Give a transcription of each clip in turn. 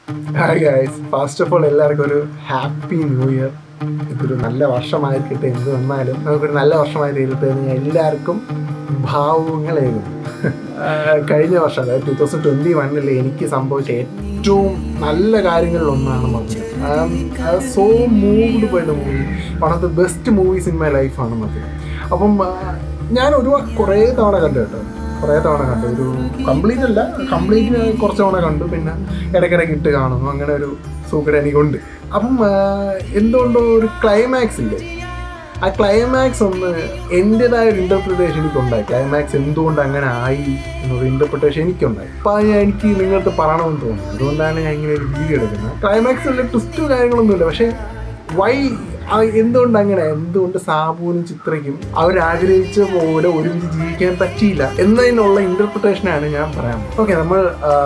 Hi guys first of all എല്ലാവർക്കും ഒരു happy new year ഇതൊരു നല്ല വർഷമായിരിക്കട്ടെ എന്ത് വന്നാലും നമുക്കൊരു നല്ല വർഷമായി തീരട്ടെ എന്ന് ഞാൻ എല്ലാവർക്കും ഭാവുകളേകും കഴിഞ്ഞ വർഷം അതായത് ടൂ തൗസൻഡ് ട്വൻറ്റി വണ്ണിൽ എനിക്ക് സംഭവിച്ച ഏറ്റവും നല്ല കാര്യങ്ങളിലൊന്നാണ് Madhuram so moved by the movie one of the best movies in my ലൈഫാണ് മധുരം അപ്പം ആ, ഞാൻ ഒരുപാട് കുറേ തവണ കണ്ടു കേട്ടോ കുറേ തവണ കണ്ടു ഒരു കംപ്ലീറ്റ് അല്ല കംപ്ലീറ്റ് കുറച്ച് തവണ കണ്ടു പിന്നെ ഇടയ്ക്കിടയ്ക്ക് ഇട്ട് കാണുന്നു അങ്ങനെ ഒരു സൂക്കട് എനിക്കുണ്ട് അപ്പം ആ, എന്തുകൊണ്ടോ ഒരു ക്ലൈമാക്സ് ഇല്ലേ ആ ക്ലൈമാക്സ് ഒന്ന് എൻ്റെതായ ഒരു ഇൻ്റർപ്രിട്ടേഷൻ എനിക്കുണ്ടായി ക്ലൈമാക്സ് എന്തുകൊണ്ട് അങ്ങനെ ആയി എന്നൊരു ഇൻ്റർപ്രിട്ടേഷൻ എനിക്കുണ്ടായി അപ്പം അത് ഞാൻ എനിക്ക് നിങ്ങൾക്ക് പറയണമെന്ന് തോന്നുന്നു അതുകൊണ്ടാണ് ഞാൻ ഇങ്ങനെ ഒരു വീഡിയോ എടുക്കുന്നത് ക്ലൈമാക്സ് ഉള്ള ട്വിസ്റ്റും കാര്യങ്ങളൊന്നുമില്ല പക്ഷേ വൈ എന്തുകൊണ്ട് അങ്ങനെ എന്തുകൊണ്ട് സാബുവിനും ചിത്രയ്ക്കും അവരാഗ്രഹിച്ച പോലെ ഒരുമിച്ച് ജീവിക്കാൻ പറ്റിയില്ല എന്നതിനുള്ള ഇന്റർപ്രിട്ടേഷനാണ് ഞാൻ പറയാൻ ഓക്കെ നമ്മൾ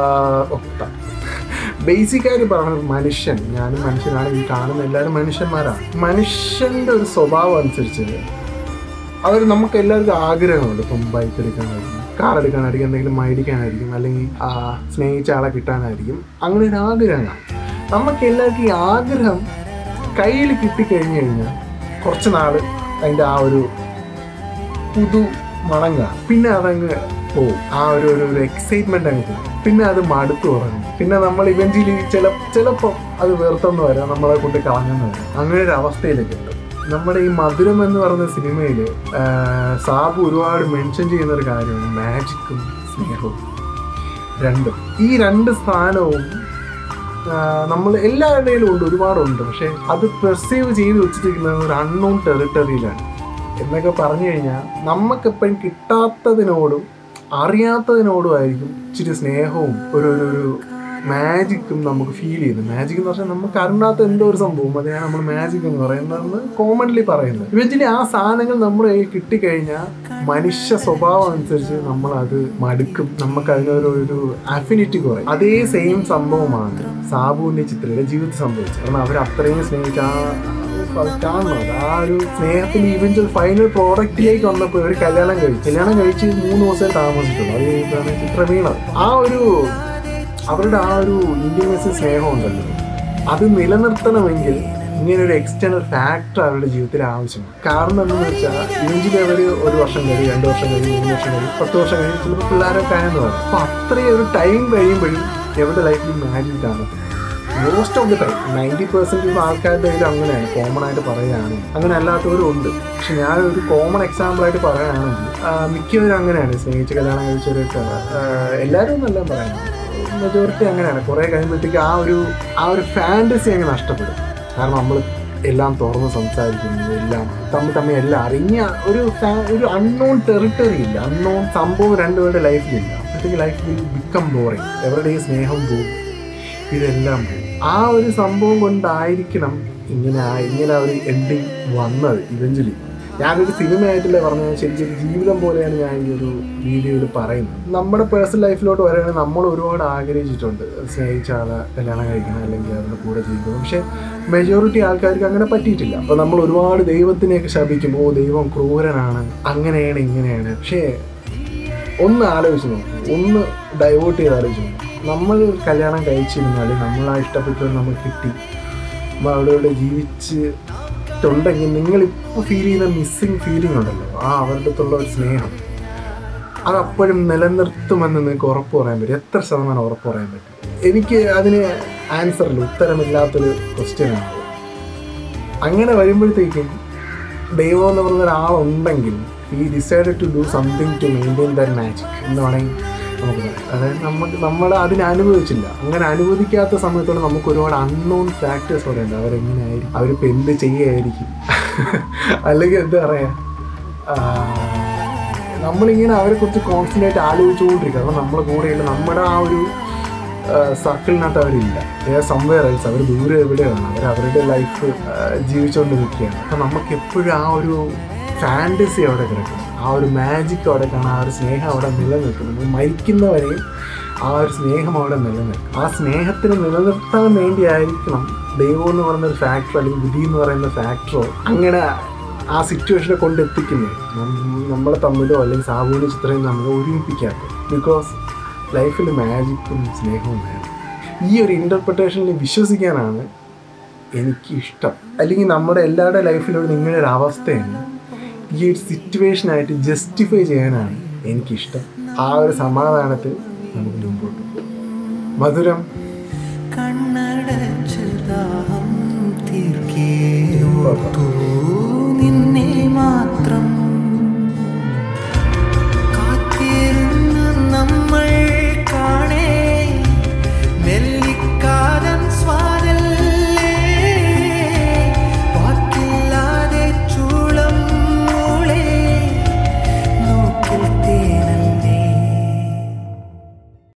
ബേസിക്കായിട്ട് പറഞ്ഞത് മനുഷ്യൻ ഞാനും മനുഷ്യനാണ് ഈ കാണുന്ന എല്ലാവരും മനുഷ്യന്മാരാണ് മനുഷ്യന്റെ ഒരു സ്വഭാവം അനുസരിച്ച് അവർ നമുക്ക് എല്ലാവർക്കും ആഗ്രഹമുണ്ട് ഇപ്പം ബൈക്ക് എടുക്കാനായിരിക്കും കാർ എടുക്കാനായിരിക്കും എന്തെങ്കിലും മേടിക്കാനായിരിക്കും അല്ലെങ്കിൽ ആ, സ്നേഹിച്ച ആളെ കിട്ടാനായിരിക്കും അങ്ങനെ ഒരു ആഗ്രഹമാണ് നമുക്ക് എല്ലാവർക്കും ഈ ആഗ്രഹം കയ്യിൽ കിട്ടിക്കഴിഞ്ഞു കഴിഞ്ഞാൽ കുറച്ച് നാൾ അതിൻ്റെ ആ ഒരു പുതു മണം കാണും പിന്നെ അതങ്ങ് പോവും ആ ഒരു ഒരു ഒരു എക്സൈറ്റ്മെന്റ് അങ്ങ് പോകും പിന്നെ അത് മടുത്തു തുടങ്ങും പിന്നെ നമ്മൾ ഇവഞ്ചിലി ചില ചിലപ്പോൾ അത് വെറുത്തെന്ന് വരാം നമ്മളെ കൊണ്ട് കളഞ്ഞെന്ന് വരാം അങ്ങനെ ഒരു അവസ്ഥയിലേക്ക് എത്തും നമ്മുടെ ഈ മധുരം എന്ന് പറയുന്ന സിനിമയിൽ സാബു ഒരുപാട് മെൻഷൻ ചെയ്യുന്ന ഒരു കാര്യമാണ് മാജിക്കും സ്നേഹവും രണ്ടും ഈ രണ്ട് സ്ഥാനവും നമ്മൾ എല്ലാവരുടെയിലും ഉണ്ട് ഒരുപാടുണ്ട് പക്ഷെ അത് പെർസീവ് ചെയ്ത് വെച്ചിരിക്കുന്നത് ഒരു അൺനോൺ ടെറിട്ടറിയിലാണ് എന്നൊക്കെ പറഞ്ഞു കഴിഞ്ഞാൽ നമുക്കെപ്പോഴും കിട്ടാത്തതിനോടും അറിയാത്തതിനോടും ആയിരിക്കും ഇച്ചിരി സ്നേഹവും ഒരു ഒരു ഒരു മാജിക്കും നമുക്ക് ഫീൽ ചെയ്യുന്നത് മാജിക് എന്ന് പറഞ്ഞാൽ നമുക്ക് അറിയാത്ത എന്തോ ഒരു സംഭവം അതിനാണ് നമ്മൾ മാജിക് എന്ന് പറയുന്നതെന്ന് കോമൺലി പറയുന്നത് ഇവഞ്ചലി ആ സാധനങ്ങൾ നമ്മുടെ കയ്യിൽ കിട്ടിക്കഴിഞ്ഞാൽ മനുഷ്യ സ്വഭാവം അനുസരിച്ച് നമ്മൾ അത് മടുക്കും നമുക്ക് അതിനൊരു ഒരു അഫിനിറ്റി കുറയും അതേ സെയിം സംഭവമാണ് സാബുവിന്റെ ചിത്രയുടെ ജീവിതത്തിൽ സംഭവിച്ചത് കാരണം അവർ അത്രയും സ്നേഹിച്ച ആ അത് കാണുന്നത് ആ ഒരു സ്നേഹത്തിന് ഈവൻച്വൽ ഫൈനൽ പ്രോഡക്റ്റിലേക്ക് വന്നപ്പോൾ ഇവർ കല്യാണം കഴിച്ചു കല്യാണം കഴിച്ച് മൂന്ന് ദിവസമേ താമസിച്ചുള്ളൂ അത് കഴിഞ്ഞിട്ടാണ് ചിത്രം വീണത് ആ ഒരു അവരുടെ ആ ഒരു ഇന്റിമസി സ്നേഹം ഉണ്ടല്ലോ അത് നിലനിർത്തണമെങ്കിൽ ഇങ്ങനെ ഒരു എക്സ്റ്റേണൽ ഫാക്ടർ അവരുടെ ജീവിതത്തിൽ ആവശ്യമാണ് കാരണം എന്താണെന്ന് വെച്ചാൽ ഇവഞ്ചിൽ അവർ ഒരു വർഷം കഴിയും രണ്ട് വർഷം കഴിയും മൂന്ന് വർഷം കഴിയും പത്ത് വർഷം കഴിയും ചിലപ്പോൾ പിള്ളേരൊക്കെ ആയെന്ന് പറയും അപ്പോൾ അത്രയും ഒരു ടൈം കഴിയുമ്പോഴും എവിടെ ലൈഫിൽ മാജിക് കാണത്തില്ല most of the time ninety percentage ആൾക്കാരുടെ കയ്യിൽ അങ്ങനെയാണ് കോമൺ ആയിട്ട് പറയുകയാണ് അങ്ങനെ അല്ലാത്തവരും ഉണ്ട് പക്ഷെ ഞാൻ ഒരു കോമൺ എക്സാമ്പിൾ ആയിട്ട് പറയുകയാണെങ്കിൽ ആ, മിക്കവരും അങ്ങനെയാണ് സ്നേഹിച്ച് കല്യാണം കഴിച്ചവരൊക്കെ ആ, എല്ലാവരും എന്നല്ല പറയുന്നത് മെജോറിറ്റി അങ്ങനെയാണ് കുറേ കഴിയുമ്പോഴത്തേക്ക് ആ ഒരു ആ ഒരു ഫാൻറ്റസി അങ്ങ് നഷ്ടപ്പെടും കാരണം നമ്മൾ എല്ലാം തുറന്ന് സംസാരിക്കുന്നു എല്ലാം തമ്മിൽ തമ്മിൽ എല്ലാം അറിഞ്ഞ ഒരു ഫാ- ഒരു അൺനോൺ ടെറിട്ടറി ഇല്ല അൺനോൺ സംഭവം രണ്ടുപേരുടെ ലൈഫിലില്ല അപ്പോഴത്തേക്ക് ലൈഫ് വിൽ ബിക്കം ബോറിങ് എവരുടെയും സ്നേഹം പോകും ഇതെല്ലാം പോയി. ആ ഒരു സംഭവം കൊണ്ടായിരിക്കണം ഇങ്ങനെ ആ- ഇങ്ങനെ ഒരു എൻഡിങ് വന്നത് ഇവഞ്ചലി ഞാനൊരു സിനിമയായിട്ടല്ലേ പറഞ്ഞത് ശരിക്കും ഒരു ജീവിതം പോലെയാണ് ഞാൻ ഈ ഒരു വീഡിയോയിൽ പറയുന്നത് നമ്മുടെ പേഴ്സണൽ ലൈഫിലോട്ട് വരികയാണെങ്കിൽ നമ്മൾ ഒരുപാട് ആഗ്രഹിച്ചിട്ടുണ്ട് സ്നേഹിച്ച ആളെ കല്യാണം കഴിക്കണം അല്ലെങ്കിൽ അവരുടെ കൂടെ ജീവിക്കണം പക്ഷെ മെജോറിറ്റി ആൾക്കാർക്ക് അങ്ങനെ പറ്റിയിട്ടില്ല അപ്പോൾ നമ്മൾ ഒരുപാട് ദൈവത്തിനെയൊക്കെ ശപിക്കും ഓ ദൈവം ക്രൂരനാണ് അങ്ങനെയാണ് ഇങ്ങനെയാണ് പക്ഷേ ഒന്ന് ആലോചിച്ച് നോക്കും ഒന്ന് ഡൈവേർട്ട് ചെയ്ത് ആലോചിച്ച് നോക്കും നമ്മൾ കല്യാണം കഴിച്ചിരുന്നാൽ നമ്മൾ ആ ഇഷ്ടപ്പെട്ടത് നമുക്ക് കിട്ടി നമ്മൾ അവിടെ ഇവിടെ ജീവിച്ചിട്ടുണ്ടെങ്കിൽ നിങ്ങളിപ്പോൾ ഫീൽ ചെയ്യുന്ന മിസ്സിങ് ഫീലിംഗ് ഉണ്ടല്ലോ ആ അവരുടെ അടുത്തുള്ള ഒരു സ്നേഹം അത് അപ്പോഴും നിലനിർത്തുമെന്ന് നിങ്ങൾക്ക് ഉറപ്പ് പറയാൻ പറ്റും എത്ര ശതമാനം ഉറപ്പ് പറയാൻ പറ്റും എനിക്ക് അതിന് ആൻസറില്ല ഉത്തരമില്ലാത്തൊരു ക്വസ്റ്റ്യൻ ആണ് അങ്ങനെ വരുമ്പോഴത്തേക്കും ദൈവം എന്ന് പറയുന്ന ഒരാളുണ്ടെങ്കിൽ ഈ decide to do something to maintain that magic എന്ന് വേണമെങ്കിൽ നമുക്ക് പറയാം അതായത് നമുക്ക് നമ്മൾ അതിനെ അനുഭവിച്ചില്ല അങ്ങനെ അനുവദിക്കാത്ത സമയത്തോടെ നമുക്ക് ഒരുപാട് അൺനോൺ ഫാക്ടേഴ്സ് അവിടെ ഉണ്ട് അവരെങ്ങനെയായിരിക്കും അവരിപ്പോൾ എന്ത് ചെയ്യുകയായിരിക്കും അല്ലെങ്കിൽ എന്താ പറയുക നമ്മളിങ്ങനെ അവരെ കുറിച്ച് കോൺസ്റ്റൻ്റ് ആയിട്ട് ആലോചിച്ചുകൊണ്ടിരിക്കുക കാരണം നമ്മളെ കൂടെയുള്ള നമ്മുടെ ആ ഒരു സർക്കിളിനകത്ത് അവരില്ല സംവെയർ എൽസ് അവർ ദൂരെ എവിടെയാണ് അവർ അവരുടെ ലൈഫ് ജീവിച്ചുകൊണ്ട് നിൽക്കുകയാണ് അപ്പം നമുക്ക് എപ്പോഴും ആ ഒരു ഫാൻറ്റസി അവിടെ കിടക്കും ആ ഒരു മാജിക് അവിടെ കാണാം ആ ഒരു സ്നേഹം അവിടെ നിലനിൽക്കുന്നു നമ്മൾ മരിക്കുന്നവരെയും ആ ഒരു സ്നേഹം അവിടെ നിലനിൽക്കും ആ സ്നേഹത്തിന് നിലനിർത്താൻ വേണ്ടിയായിരിക്കണം ദൈവം എന്ന് പറയുന്ന ഒരു ഫാക്ടർ അല്ലെങ്കിൽ വിധി എന്ന് പറയുന്ന ഫാക്ടറോ അങ്ങനെ ആ സിറ്റുവേഷനെ കൊണ്ടെത്തിക്കുന്നത് നം- നമ്മളെ തമ്മിലോ അല്ലെങ്കിൽ സാമൂഹ്യ ചിത്രയും തമ്മിലോ ഒരുമിപ്പിക്കാത്തത് ബിക്കോസ് ലൈഫിൽ മാജിക്കും സ്നേഹവും വേണം ഈ ഒരു ഇൻ്റർപ്രിട്ടേഷനിൽ വിശ്വസിക്കാനാണ് എനിക്കിഷ്ടം അല്ലെങ്കിൽ നമ്മുടെ എല്ലാവരുടെ ലൈഫിലും നിങ്ങളുടെ ഒരു അവസ്ഥയാണ് ഈ ഒരു സിറ്റുവേഷനായിട്ട് ജസ്റ്റിഫൈ ചെയ്യാനാണ് എനിക്കിഷ്ടം ആ ഒരു സമാധാനത്തിൽ നമുക്ക് മുമ്പോട്ട് പോകാം. മധുരം കണ്ണടച്ച് ദാഹം തീർക്കേ ഓർത്തു